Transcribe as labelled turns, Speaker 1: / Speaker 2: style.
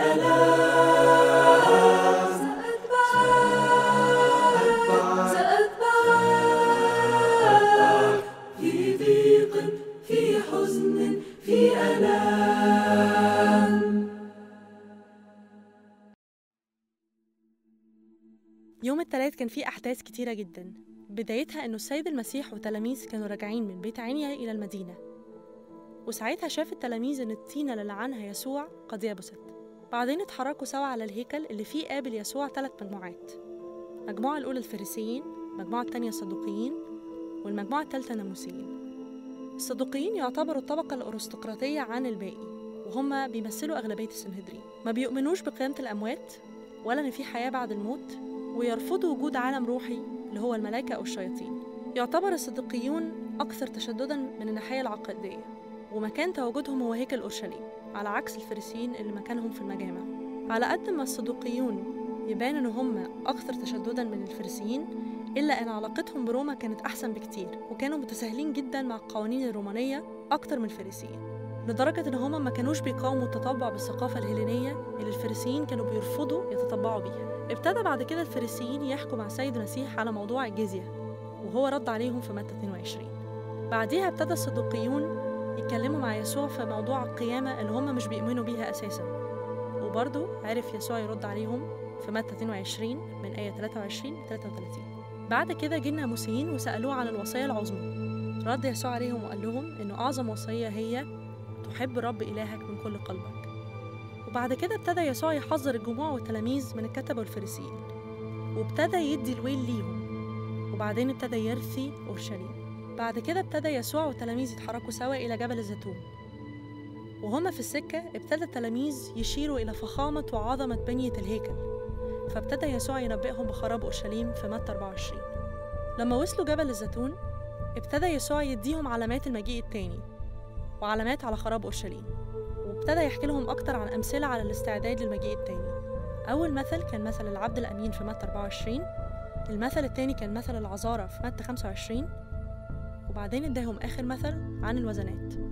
Speaker 1: الآلام سأتبعك سأتبعك في ضيق في حزن في ألام
Speaker 2: يوم التلات كان فيه أحداث كتيرة جدا بدايتها إنه السيد المسيح وتلاميذ كانوا راجعين من بيت عنيا إلى المدينة وساعتها شاف التلاميذ إن الطينة اللي لعنها يسوع قد يبست بعدين اتحركوا سوا على الهيكل اللي فيه قابل يسوع ثلاث مجموعات المجموعة الأولى الفريسيين المجموعة التانية الصدوقيين والمجموعة التالتة الناموسيين الصدوقيين يعتبروا الطبقة الأرستقراطية عن الباقي وهم بيمثلوا أغلبية السنهدرين ما بيؤمنوش بقيامة الأموات ولا إن في حياة بعد الموت ويرفضوا وجود عالم روحي اللي هو الملائكة أو الشياطين يعتبر الصديقيون أكثر تشددا من الناحية العقائدية ومكان تواجدهم هو هيكل أورشليم على عكس الفريسيين اللي مكانهم في المجامع على قد ما الصدوقيون يبان إن هم أكثر تشددا من الفريسيين إلا أن علاقتهم بروما كانت أحسن بكتير وكانوا متساهلين جدا مع القوانين الرومانية أكتر من الفريسيين لدرجة إن هما ما كانوش بيقاوموا التطبع بالثقافة الهيلينية اللي الفريسيين كانوا بيرفضوا يتطبعوا بيها ابتدى بعد كده الفريسيين يحكوا مع سيد المسيح على موضوع الجزية وهو رد عليهم في متى 22 بعديها ابتدى الصدوقيون يتكلموا مع يسوع في موضوع القيامة اللي هم مش بيؤمنوا بيها أساسا وبرضه عرف يسوع يرد عليهم في متى 22 من آية 23 ل 33 بعد كده جه الناموسيين وسألوه عن الوصية العظمى رد يسوع عليهم وقال لهم إنه أعظم وصية هي تحب رب إلهك من كل قلبك وبعد كده ابتدى يسوع يحذر الجموع والتلاميذ من الكتبة والفريسيين وابتدى يدي الويل ليهم وبعدين ابتدى يرثي أورشليم بعد كده ابتدى يسوع والتلاميذ يتحركوا سوا إلى جبل الزيتون وهما في السكة ابتدى التلاميذ يشيروا إلى فخامة وعظمة بنية الهيكل فابتدى يسوع ينبئهم بخراب أورشليم في متى 24 لما وصلوا جبل الزيتون ابتدى يسوع يديهم علامات المجيء التاني وعلامات على خراب أورشليم وابتدى يحكي لهم أكتر عن أمثلة على الاستعداد للمجيء التاني أول مثل كان مثل العبد الأمين في متى 24 المثل التاني كان مثل العذارى في متى 25 وبعدين اداهم آخر مثل عن الوزنات